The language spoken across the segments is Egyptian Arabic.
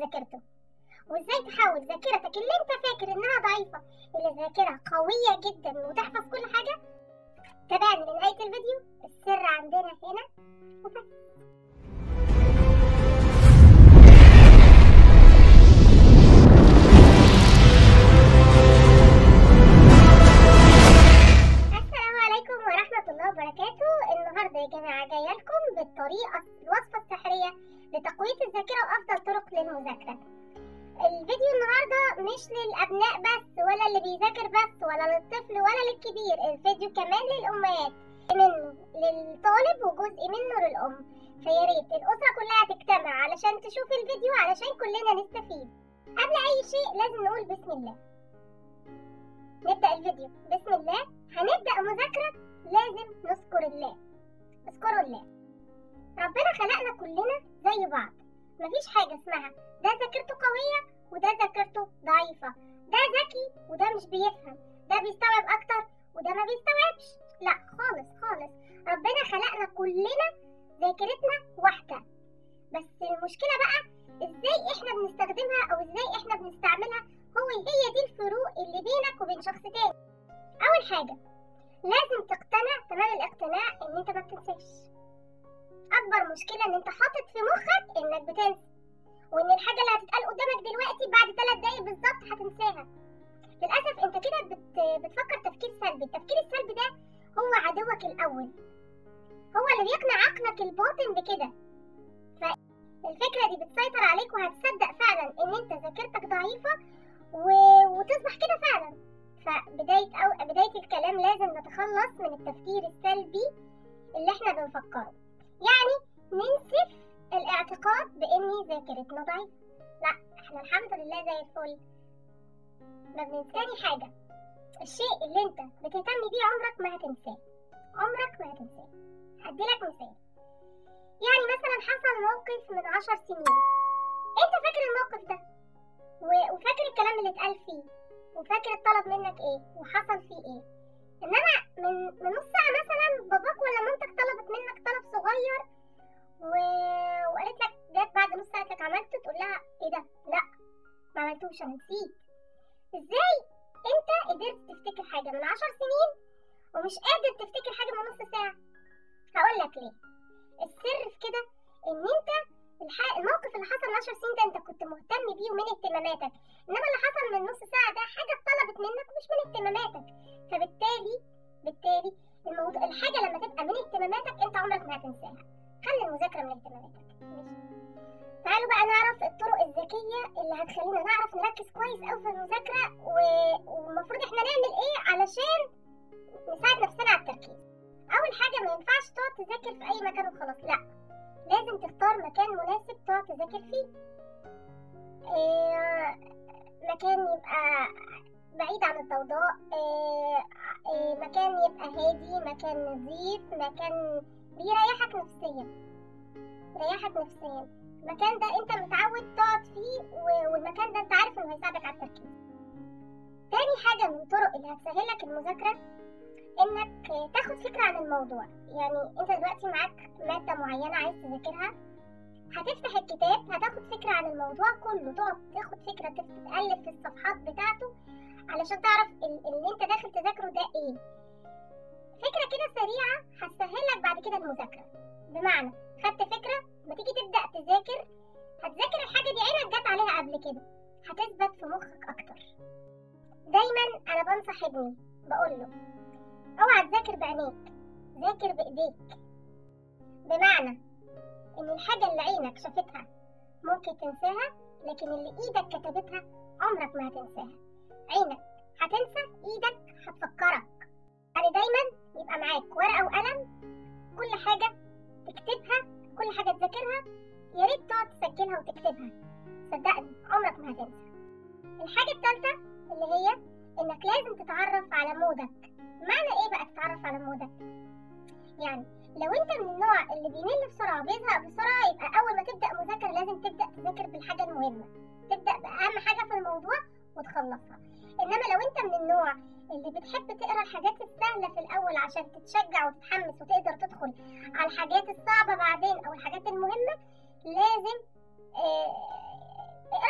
ذاكرته وازاي تحول ذاكرتك اللي انت فاكر انها ضعيفة الى ذاكرة قوية جدا وتحفظ كل حاجة تابعني لنهاية الفيديو السر عندنا هنا وبس السلام عليكم ورحمة الله وبركاته النهاردة يا جماعة جاية لكم بالطريقة الوصفة السحرية لتقوية الذاكرة وأفضل طرق للمذاكرة الفيديو النهاردة مش للأبناء بس ولا اللي بيذاكر بس ولا للطفل ولا للكبير الفيديو كمان للأمهات منه للطالب وجزء منه للأم فيا ريت الأسرة كلها تجتمع علشان تشوف الفيديو علشان كلنا نستفيد قبل أي شيء لازم نقول بسم الله نبدأ الفيديو بسم الله هنبدأ مذاكرة لازم نذكر الله اذكروا الله ربنا خلقنا كلنا زي بعض مفيش حاجة اسمها ده ذاكرته قوية وده ذاكرته ضعيفة ده ذكي وده مش بيفهم ده بيستوعب أكتر وده ما بيستوعبش لا خالص خالص ربنا خلقنا كلنا ذاكرتنا واحدة بس المشكلة بقى ازاي احنا بنستخدمها او ازاي احنا بنستعملها هو هي دي الفروق اللي بينك وبين شخص تاني اول حاجة لازم تقتنع تمام الاقتناع ان انت ما بتنساش اكبر مشكلة ان انت حاطط في مخك انك بتنسى وان الحاجة اللي هتتقال قدامك دلوقتي بعد ثلاث دقايق بالظبط هتنساها للاسف انت كده بت... بتفكر تفكير سلبي التفكير السلبي ده هو عدوك الاول هو اللي بيقنع عقلك الباطن بكده فالفكرة دي بتسيطر عليك وهتصدق فعلا ان انت ذاكرتك ضعيفة و... وتصبح كده فعلا فبداية أو بداية الكلام لازم نتخلص من التفكير السلبي اللي احنا بنفكره يعني ننسف الاعتقاد بان ذاكرتنا ضعيفة لا احنا الحمد لله زي الفل ما بننساني حاجة الشيء اللي انت بتهتم بيه عمرك ما هتنساه عمرك ما هتنساه هديلك مثال يعني مثلا حصل موقف من عشر سنين انت فاكر الموقف ده و- وفاكر الكلام اللي اتقال فيه وفاكر اتطلب منك ايه وحصل فيه ايه انما من من نص ساعه مثلا باباك ولا مامتك طلبت منك طلب صغير و... وقالت لك جت بعد نص ساعه لك عملته تقول لها ايه ده لا ما عملتوش انا نسيت ازاي انت قدرت تفتكر حاجه من عشر سنين ومش قادر تفتكر حاجه من نص ساعه هقول لك ليه السر في كده ان انت الح- الموقف اللي حصل من 10 سنين ده انت كنت مهتم بيه ومن اهتماماتك انما اللي حصل من نص ساعه ده حاجه اتطلبت منك ومش من اهتماماتك فبالتالي بالتالي الموضوع الحاجه لما تبقى من اهتماماتك انت عمرك ما هتنساها خلي المذاكره من اهتماماتك ماشي تعالوا بقى نعرف الطرق الذكيه اللي هتخلينا نعرف نركز كويس قوي في المذاكره و... والمفروض احنا نعمل ايه علشان نساعد نفسنا على التركيز اول حاجه ما ينفعش تقعد تذاكر في اي مكان وخلاص لا لازم تختار مكان مناسب تقعد تذاكر فيه إيه مكان يبقى بعيد عن الضوضاء إيه إيه مكان يبقى هادي مكان نظيف مكان بيريحك نفسيا يريحك نفسيا المكان ده انت متعود تقعد فيه و- والمكان ده انت عارف انه هيساعدك على التركيز تاني حاجة من الطرق اللي هتسهلك المذاكرة انك تاخد فكرة عن الموضوع يعني انت دلوقتي معاك مادة معينة عايز تذاكرها هتفتح الكتاب هتاخد فكرة عن الموضوع كله تقعد تاخد فكرة تف- تقلب في الصفحات بتاعته علشان تعرف ال- اللي انت داخل تذاكره ده ايه فكرة كده سريعة هتسهلك بعد كده المذاكرة بمعنى خدت فكرة ما تيجي تبدأ تذاكر هتذاكر الحاجة دي عينك جت عليها قبل كده هتثبت في مخك أكتر دايما أنا بنصح ابني بقول له اوعى تذاكر بعينيك ذاكر بايديك بمعنى ان الحاجة اللي عينك شافتها ممكن تنساها لكن اللي ايدك كتبتها عمرك ما هتنساها عينك هتنسى ايدك هتفكرك يعني دايما يبقى معاك ورقة وقلم كل حاجة تكتبها كل حاجة تذاكرها يا ريت تقعد تسجلها وتكتبها صدقني عمرك ما هتنسى الحاجة التالتة اللي هي انك لازم تتعرف على مودك معنى ايه بقى تتعرف على مودك يعني لو انت من النوع اللي بيمل بسرعه وبيزهق بسرعه يبقى اول ما تبدا مذاكره لازم تبدا تذاكر بالحاجه المهمه تبدا باهم حاجه في الموضوع وتخلصها انما لو انت من النوع اللي بتحب تقرا الحاجات السهله في الاول عشان تتشجع وتتحمس وتقدر تدخل على الحاجات الصعبه بعدين او الحاجات المهمه لازم آه،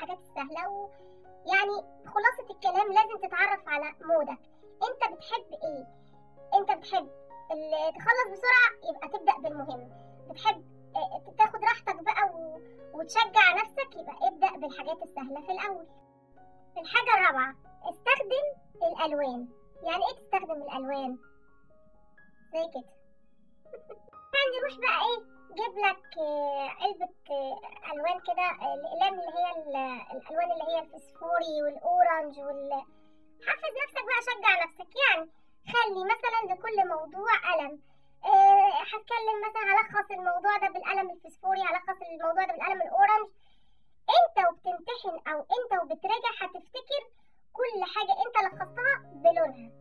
الحاجات السهله ويعني خلاصه الكلام لازم تتعرف على مودك انت بتحب ايه انت بتحب اللي تخلص بسرعه يبقى تبدا بالمهم بتحب آه، تاخد راحتك بقى و... وتشجع نفسك يبقى ابدا بالحاجات السهله في الاول الحاجه الرابعه استخدم الالوان يعني ايه تستخدم الالوان زي كده يعني نروح بقى ايه جيب لك آه، علبة آه، ألوان كده آه، الأقلام اللي هي ال- الألوان اللي هي الفسفوري والأورنج وال حفز نفسك بقى شجع نفسك يعني خلي مثلا لكل موضوع قلم آه، هتكلم مثلا هلخص الموضوع ده بالقلم الفسفوري هلخص الموضوع ده بالقلم الأورنج انت وبتمتحن او انت وبتراجع هتفتكر كل حاجة انت لخصتها بلونها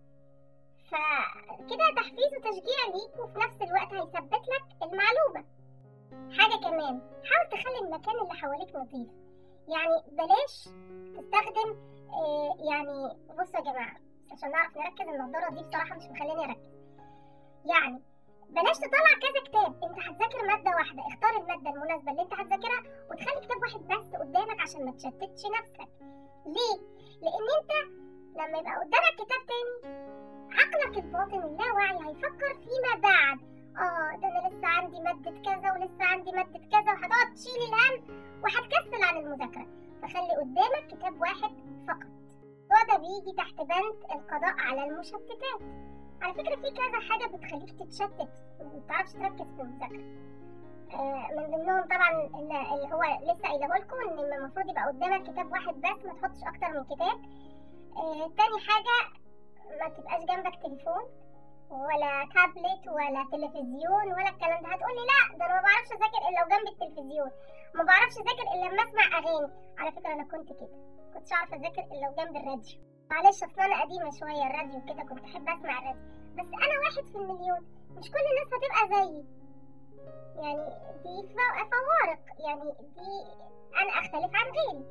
فكده تحفيز وتشجيع ليك وفي نفس الوقت هيثبت لك المعلومة حاجة كمان حاول تخلي المكان اللي حواليك نظيف يعني بلاش تستخدم آه يعني بصوا يا جماعة عشان نعرف نركز النضارة دي بصراحة مش مخليني أركز يعني بلاش تطلع كذا كتاب انت هتذاكر مادة واحدة اختار المادة المناسبة اللي انت هتذاكرها وتخلي كتاب واحد بس قدامك عشان ما تشتتش نفسك ليه؟ لأن انت لما يبقى قدامك كتاب تاني عقلك الباطن اللاواعي هيفكر فيما بعد اه ده انا لسه عندي مادة كذا ولسه عندي مادة كذا وهتقعد تشيل الهم وهتكسل عن المذاكرة فخلي قدامك كتاب واحد فقط الموضوع ده بيجي تحت بند القضاء على المشتتات على فكرة في كذا حاجة بتخليك تتشتت ومتعرفش تركز في المذاكرة آه، من ضمنهم طبعا اللي اللي هو لسه قايله لكم ان المفروض يبقى قدامك كتاب واحد بس ما تحطش اكتر من كتاب آه، تاني حاجة ما تبقاش جنبك تليفون ولا تابلت ولا تلفزيون ولا الكلام ده هتقولي لا ده انا ما بعرفش اذاكر الا وجنب التلفزيون ما بعرفش اذاكر الا لما اسمع اغاني على فكره انا كنت كده كنتش اعرف اذاكر الا وجنب الراديو معلش اصل انا قديمه شويه الراديو كده كنت احب اسمع الراديو بس انا واحد في المليون مش كل الناس هتبقى زيي يعني دي ف- فوارق يعني دي انا اختلف عن غيري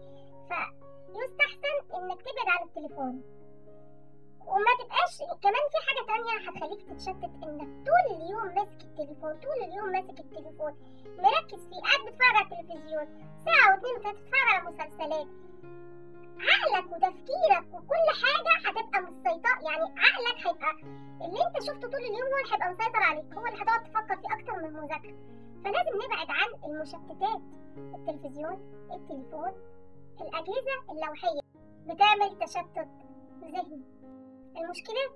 فيستحسن انك تبعد عن التليفون وما تبقاش كمان في حاجة تانية هتخليك تتشتت انك طول اليوم ماسك التليفون طول اليوم ماسك التليفون مركز فيه قاعد بتتفرج على التلفزيون ساعة واتنين وتلاتة تتفرج على مسلسلات عقلك وتفكيرك وكل حاجة هتبقى مسيطرة يعني عقلك هيبقى اللي انت شفته طول اليوم هو اللي هيبقى مسيطر عليك هو اللي هتقعد تفكر فيه اكتر من المذاكرة فلازم نبعد عن المشتتات التلفزيون التليفون الأجهزة اللوحية بتعمل تشتت ذهني المشكلات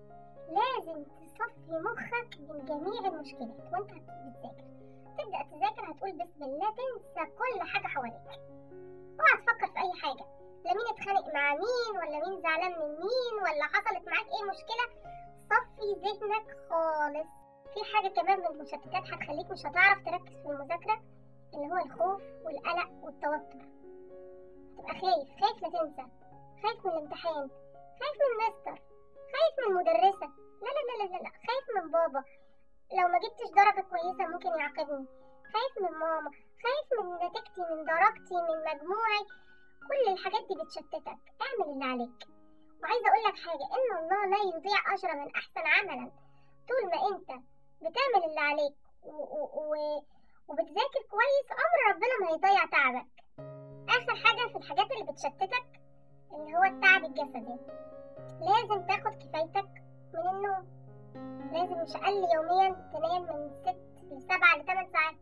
لازم تصفي مخك من جميع المشكلات وانت بتذاكر تبدأ تذاكر هتقول بسم الله تنسى كل حاجة حواليك اوعى تفكر في أي حاجة لا مين اتخانق مع مين ولا مين زعلان من مين ولا حصلت معاك ايه مشكلة صفي ذهنك خالص في حاجة كمان من المشتتات هتخليك مش هتعرف تركز في المذاكرة اللي هو الخوف والقلق والتوتر تبقى خايف خايف لا تنسى خايف من الامتحان خايف من المستر خايف من المدرسة لا لا لا لا لا خايف من بابا لو ما جبتش درجة كويسة ممكن يعاقبني خايف من ماما خايف من نتيجتي من درجتي من مجموعي كل الحاجات دي بتشتتك اعمل اللي عليك وعايزة اقول لك حاجة ان الله لا يضيع اجر من احسن عملا طول ما انت بتعمل اللي عليك و و و وبتذاكر كويس عمر ربنا ما هيضيع تعبك اخر حاجة في الحاجات اللي بتشتتك اللي هو التعب الجسدي لازم تاخد كفايتك من النوم لازم مش اقل يوميا تنام من ست لسبعة لثمان ساعات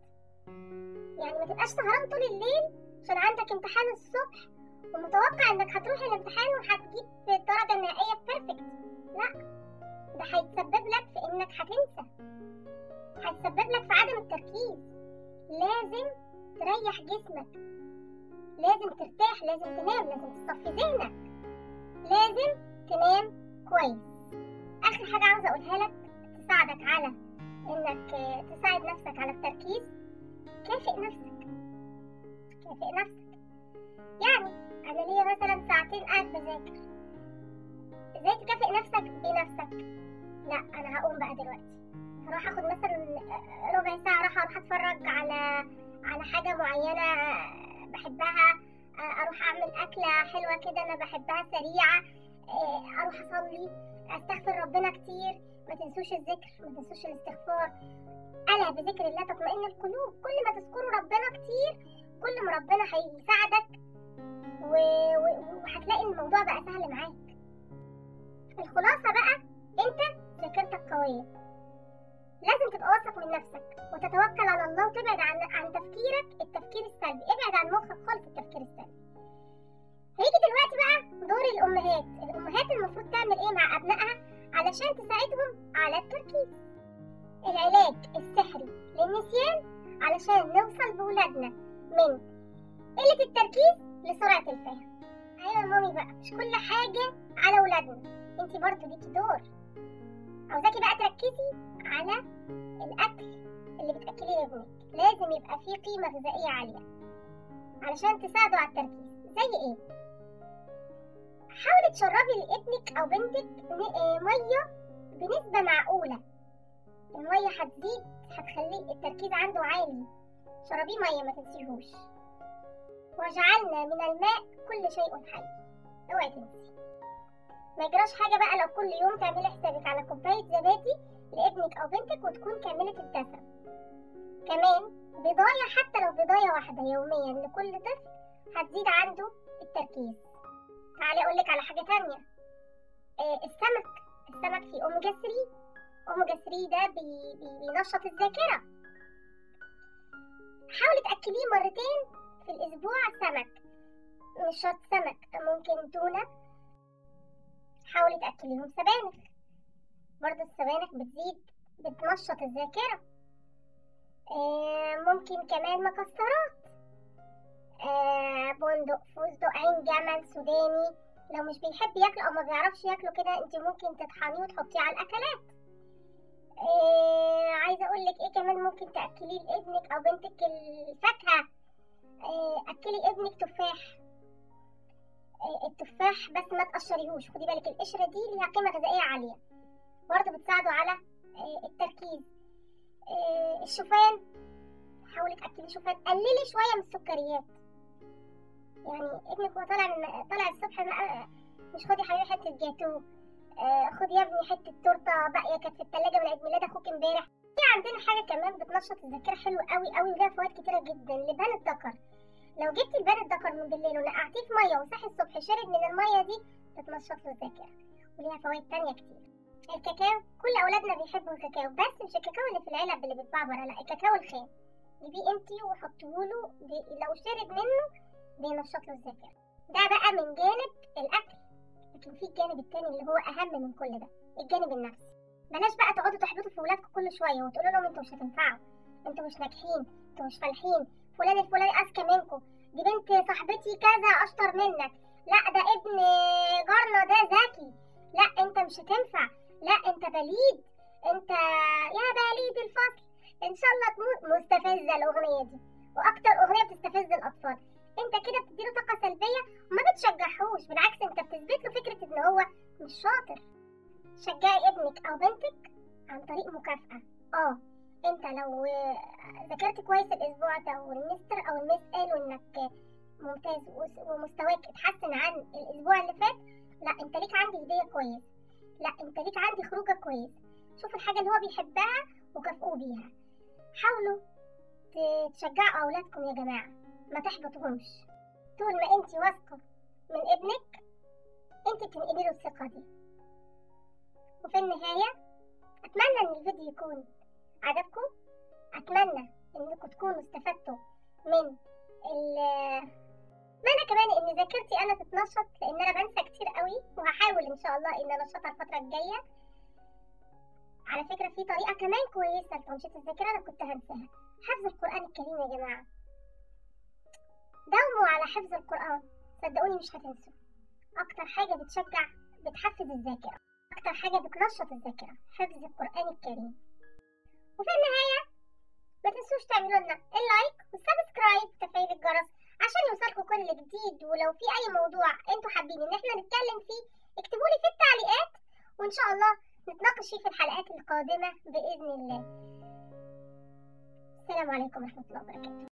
يعني ما تبقاش سهران طول الليل عشان عندك امتحان الصبح ومتوقع انك هتروح الامتحان وهتجيب الدرجة النهائية بيرفكت لا ده هيتسبب لك في انك هتنسى هيتسبب لك في عدم التركيز لازم تريح جسمك لازم ترتاح لازم تنام لازم تصفي ذهنك لازم تنام كويس اخر حاجة عاوزة اقولها لك تساعدك على انك آه، تساعد نفسك على التركيز كافئ نفسك كافئ نفسك يعني انا ليا مثلا ساعتين قاعد بذاكر ازاي تكافئ نفسك بنفسك لا انا هقوم بقى دلوقتي هروح اخد مثلا ربع ساعة راح اروح اتفرج على على حاجة معينة بحبها اروح اعمل اكلة حلوة كده انا بحبها سريعة اروح اصلي استغفر ربنا كتير ما تنسوش الذكر ما تنسوش الاستغفار الا بذكر الله تطمئن القلوب كل ما تذكروا ربنا كتير كل ما ربنا هيساعدك و- و- وهتلاقي الموضوع بقى سهل معاك الخلاصة بقى انت ذاكرتك قوية لازم تبقى واثق من نفسك وتتوكل على الله وتبعد عن عن تفكيرك التفكير السلبي ابعد عن مخك خالص التفكير السلبي هيجي دلوقتي بقى دور الامهات الامهات المفروض تعمل ايه مع ابنائها علشان تساعدهم على التركيز العلاج السحري للنسيان علشان نوصل بولادنا من قلة التركيز لسرعة الفهم ايوه يا مامي بقى مش كل حاجة على ولادنا انت برضو ليكي دور عاوزاكي بقى تركزي على الاكل اللي بتاكليه لابنك لازم يبقى فيه قيمة غذائية عالية علشان تساعده على التركيز زي ايه حاولي تشربي لابنك او بنتك ن- آه، ميه بنسبة معقولة المية هتزيد هتخليه التركيز عنده عالي شربيه مية ما تنسيهوش وجعلنا من الماء كل شيء حي اوعي تنسي ما يجراش حاجة بقى لو كل يوم تعملي حسابك على كوباية زبادي لابنك أو بنتك وتكون كاملة الدسم كمان بضاية حتى لو بضاية واحدة يوميا لكل طفل هتزيد عنده التركيز تعالي أقولك على حاجة تانية آه السمك السمك فيه أوميجا 3 أوميجا 3 ده بي بي بينشط الذاكرة حاولي تأكليه مرتين في الأسبوع سمك مش شرط سمك ممكن تونة حاولي تأكليهم سبانخ برضه السبانخ بتزيد بتنشط الذاكرة آه ممكن كمان مكسرات آه بندق فستق عين جمل سوداني لو مش بيحب ياكل او ما بيعرفش ياكله كده انت ممكن تطحنيه وتحطيه على الاكلات آه عايزه اقول لك ايه كمان ممكن تاكليه لابنك او بنتك الفاكهه آه اكلي ابنك تفاح آه التفاح بس ما تقشريهوش خدي بالك القشره دي ليها قيمه غذائيه عاليه برضه بتساعده على آه التركيز آه الشوفان حاولي تاكلي شوفان قللي شويه من السكريات يعني ابنك هو طالع من طالع الصبح بقى مش خدي حبيبي حته جاتوه آه خدي يا ابني حته تورته باقيه كانت في التلاجة من عيد ميلاد اخوك امبارح في عندنا حاجه كمان بتنشط الذاكره حلو قوي قوي وليها فوائد كتيره جدا لبان الذكر لو جبتي لبان الذكر من بالليل ونقعتيه في ميه وصحي الصبح شرب من الميه دي بتنشط له الذاكره وليها فوائد تانية كتير الكاكاو كل اولادنا بيحبوا الكاكاو بس مش الكاكاو اللي في العلب اللي بتبعبر لا الكاكاو الخام جيبيه انتي وحطيهوله بي... لو شرب منه بينشط له الذاكره ده بقى من جانب الاكل لكن في الجانب التاني اللي هو اهم من كل ده الجانب النفسي بلاش بقى تقعدوا تحبطوا في ولادكم كل شويه وتقولوا لهم انتوا مش هتنفعوا انتوا مش ناجحين انتوا مش فالحين فلان الفلاني اذكى منكم دي بنت صاحبتي كذا اشطر منك لا ده ابن جارنا ده ذكي لا انت مش هتنفع لا انت بليد انت يا بليد الفصل ان شاء الله تموت مستفزه الاغنيه دي واكتر اغنيه بتستفز الاطفال انت كده بتديله طاقه سلبيه وما بتشجعهوش بالعكس انت بتثبت له فكره ان هو مش شاطر شجعي ابنك او بنتك عن طريق مكافاه اه انت لو ذاكرت كويس الاسبوع ده والمستر او المس قالوا انك ممتاز ومستواك اتحسن عن الاسبوع اللي فات لا انت ليك عندي هديه كويس لا انت ليك عندي خروجه كويس شوف الحاجه اللي هو بيحبها وكافئوه بيها حاولوا تشجعوا اولادكم يا جماعه ما تحبطهمش طول ما انت واثقه من ابنك انت بتنقلي له الثقه دي وفي النهايه اتمنى ان الفيديو يكون عجبكم اتمنى انكم تكونوا استفدتوا من ال اتمنى كمان ان ذاكرتي انا تتنشط لان انا بنسى كتير قوي وهحاول ان شاء الله ان انشطها الفتره الجايه على فكره في طريقه كمان كويسه لتنشيط الذاكره انا كنت هنساها حفظ القران الكريم يا جماعه داوموا على حفظ القران صدقوني مش هتنسوا اكتر حاجه بتشجع بتحفز الذاكره اكتر حاجه بتنشط الذاكره حفظ القران الكريم وفي النهايه ما تنسوش تعملوا لنا اللايك والسبسكرايب وتفعيل الجرس عشان يوصلكم كل جديد ولو في اي موضوع انتوا حابين ان احنا نتكلم فيه اكتبوا لي في التعليقات وان شاء الله نتناقش فيه في الحلقات القادمه باذن الله السلام عليكم ورحمه الله وبركاته